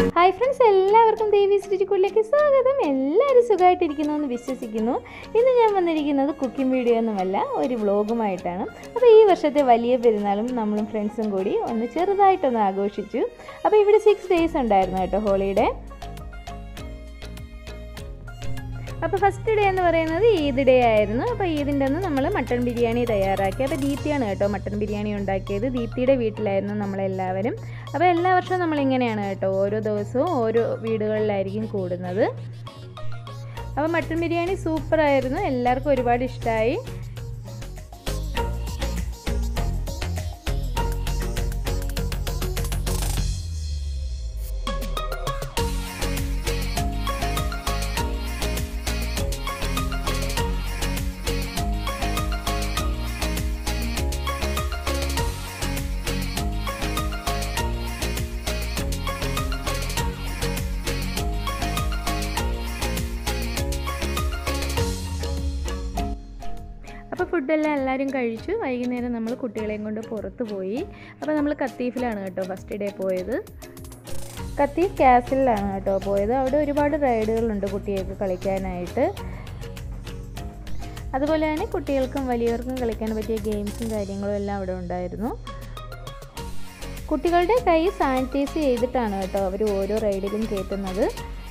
hi friends എല്ലാവർക്കും ദേവി സ്റ്റുഡിയോയിലേക്ക് സ്വാഗതം എല്ലാവരും സുഖമായിട്ടിരിക്കുന്നു എന്ന് വിശ്വസിക്കുന്നു ഇന്ന് ഞാൻ വന്നിരിക്കുന്നത് കുക്കിംഗ് വീഡിയോ ഒന്നുമല്ല ഒരു വ്ളോഗുമായിട്ടാണ് അപ്പോൾ ഈ വർഷത്തെ വലിയ പെരുന്നാളും നമ്മളും ഫ്രണ്ട്സും കൂടി ഒന്ന് ചെറുതായിട്ടൊന്ന് ആഘോഷിച്ചു അപ്പോൾ ഇവിടെ സിക്സ് ഡേയ്സ് ഉണ്ടായിരുന്നു കേട്ടോ ഹോളിഡേ അപ്പോൾ ഫസ്റ്റ് ഡേ എന്ന് പറയുന്നത് ഈദ് ഡേ ആയിരുന്നു അപ്പോൾ ഈദിൻ്റെ അന്ന് നമ്മൾ മട്ടൺ ബിരിയാണി തയ്യാറാക്കി അപ്പോൾ ദീപ്തിയാണ് കേട്ടോ മട്ടൺ ബിരിയാണി ഉണ്ടാക്കിയത് ദീപ്തിയുടെ വീട്ടിലായിരുന്നു നമ്മളെല്ലാവരും അപ്പോൾ എല്ലാ വർഷവും നമ്മളിങ്ങനെയാണ് കേട്ടോ ഓരോ ദിവസവും ഓരോ വീടുകളിലായിരിക്കും കൂടുന്നത് അപ്പോൾ മട്ടൺ ബിരിയാണി സൂപ്പറായിരുന്നു എല്ലാവർക്കും ഒരുപാട് ഇഷ്ടമായി അപ്പോൾ ഫുഡെല്ലാം എല്ലാവരും കഴിച്ചു വൈകുന്നേരം നമ്മൾ കുട്ടികളെയും കൊണ്ട് പുറത്ത് പോയി അപ്പോൾ നമ്മൾ കത്തീഫിലാണ് കേട്ടോ ഫസ്റ്റ് ഡേ പോയത് കത്തീഫ് കാസിലാണ് കേട്ടോ പോയത് അവിടെ ഒരുപാട് റൈഡുകളുണ്ട് കുട്ടികൾക്ക് കളിക്കാനായിട്ട് അതുപോലെ തന്നെ കുട്ടികൾക്കും വലിയവർക്കും കളിക്കാൻ പറ്റിയ ഗെയിംസും കാര്യങ്ങളും എല്ലാം അവിടെ ഉണ്ടായിരുന്നു കുട്ടികളുടെ കൈ സാനിറ്റൈസ് ചെയ്തിട്ടാണ് കേട്ടോ അവർ ഓരോ റൈഡിലും കയറ്റുന്നത്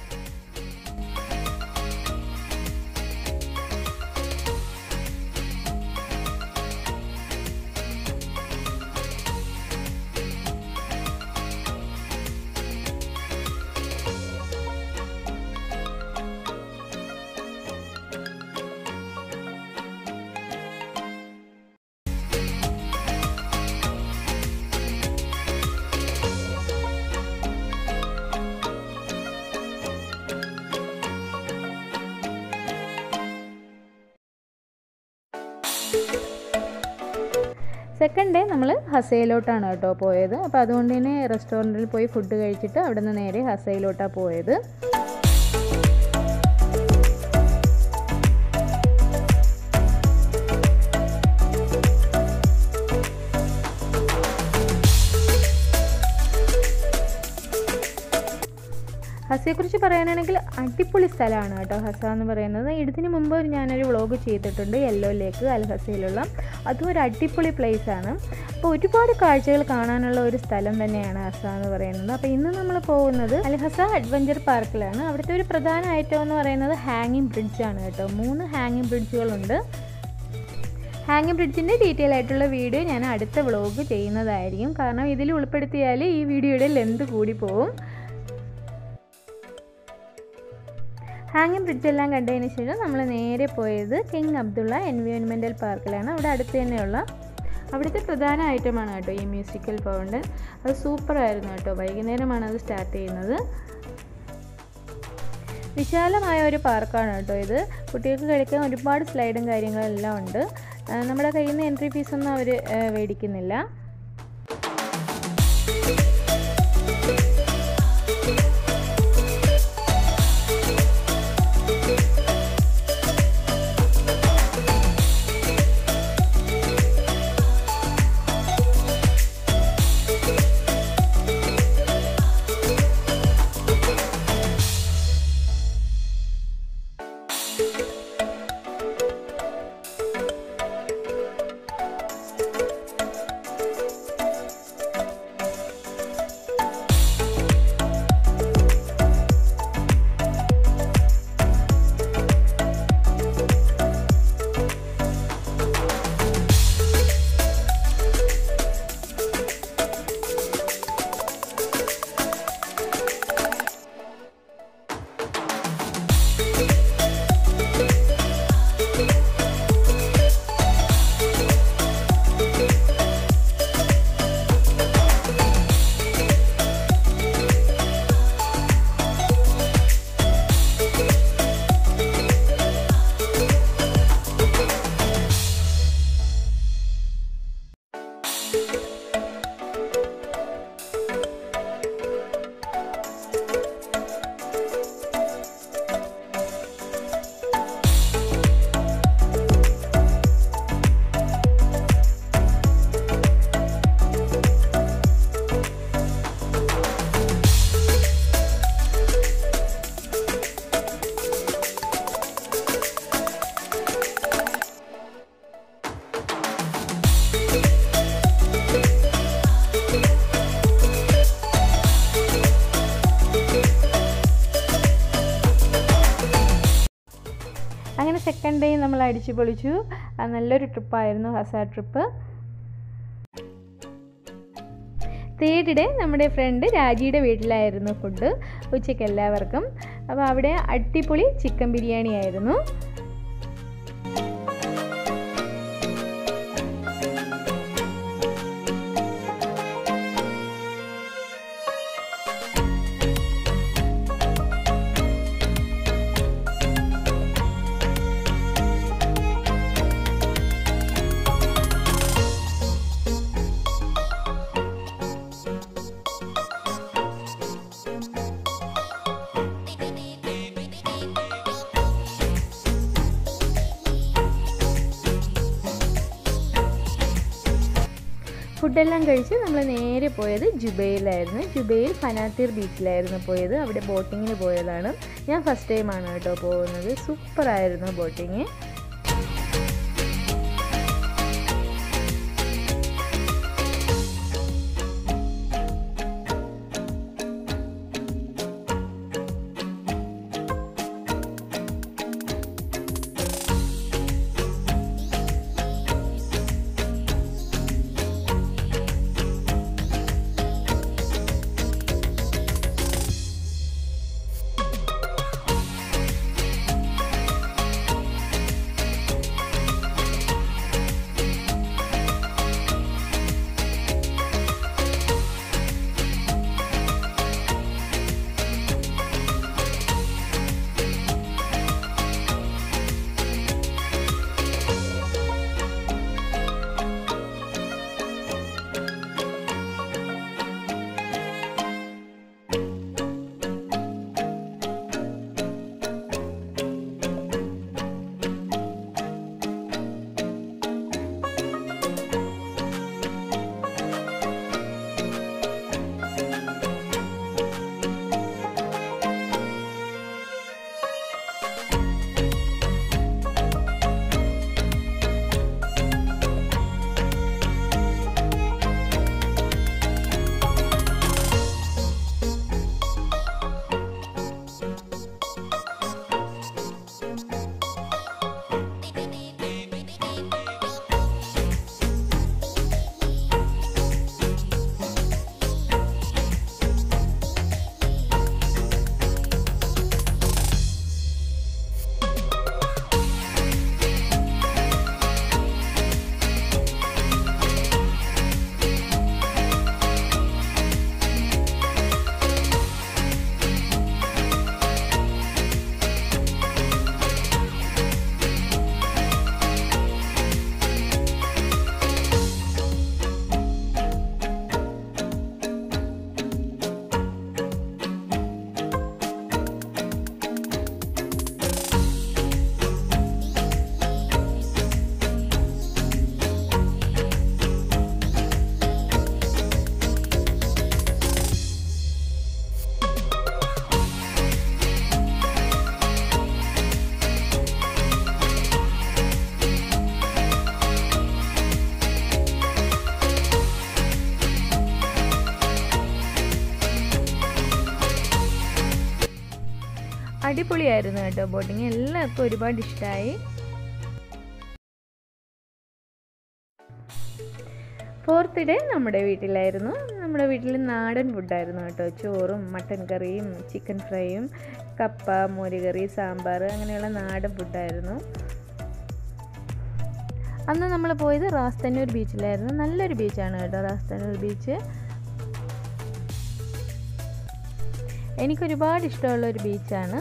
സെക്കൻഡ് ഡേ നമ്മൾ ഹസയിലോട്ടാണ് കേട്ടോ പോയത് അപ്പോൾ അതുകൊണ്ട് തന്നെ റെസ്റ്റോറൻറ്റിൽ പോയി ഫുഡ് കഴിച്ചിട്ട് അവിടെ നിന്ന് നേരെ ഹസയിലോട്ടാണ് പോയത് ഹസയെക്കുറിച്ച് പറയാനാണെങ്കിൽ അടിപൊളി സ്ഥലമാണ് കേട്ടോ ഹസ എന്ന് പറയുന്നത് ഇതിന് മുമ്പ് ഞാനൊരു വ്ളോഗ് ചെയ്തിട്ടുണ്ട് യെല്ലോ ലേക്ക് അൽ ഹസയിലുള്ള അതും ഒരു അടിപൊളി പ്ലേസ് ആണ് അപ്പോൾ ഒരുപാട് കാഴ്ചകൾ കാണാനുള്ള ഒരു സ്ഥലം തന്നെയാണ് ഹസ എന്ന് പറയുന്നത് അപ്പോൾ ഇന്ന് നമ്മൾ പോകുന്നത് അൽ ഹസ അഡ്വഞ്ചർ പാർക്കിലാണ് അവിടുത്തെ ഒരു പ്രധാന ഐറ്റം എന്ന് പറയുന്നത് ഹാങ്ങിങ് ബ്രിഡ്ജാണ് കേട്ടോ മൂന്ന് ഹാങ്ങിങ് ബ്രിഡ്ജുകളുണ്ട് ഹാങ്ങിങ് ബ്രിഡ്ജിൻ്റെ ഡീറ്റെയിൽ ആയിട്ടുള്ള വീഡിയോ ഞാൻ അടുത്ത വ്ളോഗ് ചെയ്യുന്നതായിരിക്കും കാരണം ഇതിൽ ഉൾപ്പെടുത്തിയാൽ ഈ വീഡിയോയുടെ ലെന്ത് കൂടി പോകും ഹാങ്ങിങ് ബ്രിഡ്ജെല്ലാം കണ്ടതിന് ശേഷം നമ്മൾ നേരെ പോയത് കിങ് അബ്ദുള്ള എൻവയോൺമെൻറ്റൽ പാർക്കിലാണ് അവിടെ അടുത്ത് തന്നെയുള്ള അവിടുത്തെ പ്രധാന ഐറ്റമാണ് കേട്ടോ ഈ മ്യൂസിക്കൽ ഫൗണ്ടൻ അത് സൂപ്പറായിരുന്നു കേട്ടോ വൈകുന്നേരമാണ് അത് സ്റ്റാർട്ട് ചെയ്യുന്നത് വിശാലമായ ഒരു പാർക്കാണ് കേട്ടോ ഇത് കുട്ടികൾക്ക് കളിക്കാൻ ഒരുപാട് സ്ലൈഡും കാര്യങ്ങളും എല്ലാം ഉണ്ട് നമ്മുടെ കയ്യിൽ നിന്ന് എൻട്രി ഫീസൊന്നും അവർ മേടിക്കുന്നില്ല സെക്കൻഡ് ഡേ നമ്മൾ അടിച്ചു പൊളിച്ചു അത് നല്ലൊരു ട്രിപ്പായിരുന്നു ഹസാ ട്രിപ്പ് തേർഡ് ഡേ നമ്മുടെ ഫ്രണ്ട് രാജിയുടെ വീട്ടിലായിരുന്നു ഫുഡ് ഉച്ചയ്ക്ക് എല്ലാവർക്കും അപ്പോൾ അവിടെ അടിപൊളി ചിക്കൻ ബിരിയാണി ആയിരുന്നു ഫുഡെല്ലാം കഴിച്ച് നമ്മൾ നേരെ പോയത് ജുബൈയിലായിരുന്നു ജുബൈയിൽ ഫനാത്തിർ ബീച്ചിലായിരുന്നു പോയത് അവിടെ ബോട്ടിങ്ങിന് പോയതാണ് ഞാൻ ഫസ്റ്റ് ടൈമാണ് കേട്ടോ പോകുന്നത് സൂപ്പറായിരുന്നു ബോട്ടിങ് അടിപൊളിയായിരുന്നു കേട്ടോ ബോട്ടിങ് എല്ലാവർക്കും ഒരുപാട് ഇഷ്ടമായി ഫോർത്ത് ഡേ നമ്മുടെ വീട്ടിലായിരുന്നു നമ്മുടെ വീട്ടിൽ നാടൻ ഫുഡായിരുന്നു കേട്ടോ ചോറും മട്ടൻ കറിയും ചിക്കൻ ഫ്രൈയും കപ്പ മോരുകറി സാമ്പാർ അങ്ങനെയുള്ള നാടൻ ഫുഡായിരുന്നു അന്ന് നമ്മൾ പോയത് റാസ്തന്നൂർ ബീച്ചിലായിരുന്നു നല്ലൊരു ബീച്ചാണ് കേട്ടോ റാസ്തന്നൂർ ബീച്ച് എനിക്കൊരുപാട് ഇഷ്ടമുള്ള ഒരു ബീച്ചാണ്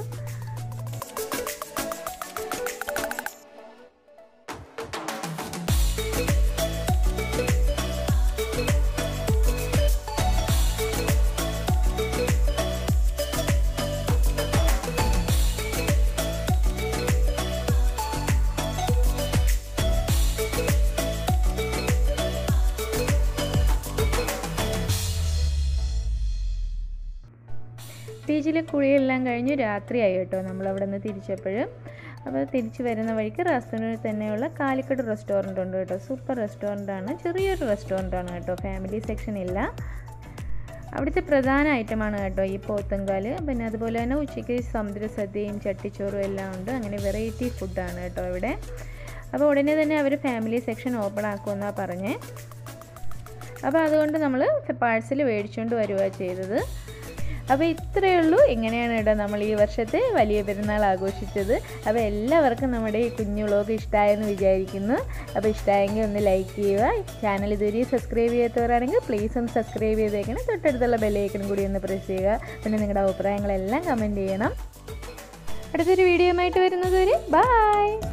ബീച്ചിലെ കുളിയെല്ലാം കഴിഞ്ഞ് രാത്രിയായി കേട്ടോ നമ്മൾ അവിടെ നിന്ന് തിരിച്ചപ്പോൾ അപ്പോൾ തിരിച്ച് വരുന്ന വഴിക്ക് റെസ്റ്റോറൻറ്റിൽ തന്നെയുള്ള കാലിക്കട്ട് റെസ്റ്റോറൻ്റ് ഉണ്ട് കേട്ടോ സൂപ്പർ റെസ്റ്റോറൻ്റ് ആണ് ചെറിയൊരു റെസ്റ്റോറൻ്റ് ആണ് കേട്ടോ ഫാമിലി സെക്ഷൻ ഇല്ല അവിടുത്തെ പ്രധാന ഐറ്റമാണ് കേട്ടോ ഈ പോത്തങ്കാല് പിന്നെ അതുപോലെ തന്നെ ഉച്ചയ്ക്ക് സമുദ്രസദ്യയും ചട്ടിച്ചോറും എല്ലാം ഉണ്ട് അങ്ങനെ വെറൈറ്റി ഫുഡാണ് കേട്ടോ ഇവിടെ അപ്പോൾ ഉടനെ തന്നെ അവർ ഫാമിലി സെക്ഷൻ ഓപ്പൺ ആക്കുമെന്നാണ് പറഞ്ഞേ അപ്പോൾ അതുകൊണ്ട് നമ്മൾ പാഴ്സൽ മേടിച്ചുകൊണ്ട് വരിക ചെയ്തത് അപ്പോൾ ഇത്രയേ ഉള്ളൂ ഇങ്ങനെയാണ് കേട്ടോ നമ്മൾ ഈ വർഷത്തെ വലിയ പെരുന്നാൾ ആഘോഷിച്ചത് അപ്പോൾ എല്ലാവർക്കും നമ്മുടെ ഈ കുഞ്ഞു വ്ളോഗ് ഇഷ്ടമായെന്ന് വിചാരിക്കുന്നു അപ്പോൾ ഇഷ്ടമായെങ്കിൽ ഒന്ന് ലൈക്ക് ചെയ്യുക ചാനൽ ഇതുവരെ സബ്സ്ക്രൈബ് ചെയ്യാത്തവരാണെങ്കിൽ പ്ലീസ് ഒന്ന് സബ്സ്ക്രൈബ് ചെയ്തേക്കണം തൊട്ടടുത്തുള്ള ബെല്ലൈക്കനും കൂടി ഒന്ന് പ്രസ് ചെയ്യുക പിന്നെ നിങ്ങളുടെ അഭിപ്രായങ്ങളെല്ലാം കമൻറ്റ് ചെയ്യണം അടുത്തൊരു വീഡിയോ ആയിട്ട് വരുന്നത് വരെ ബായ്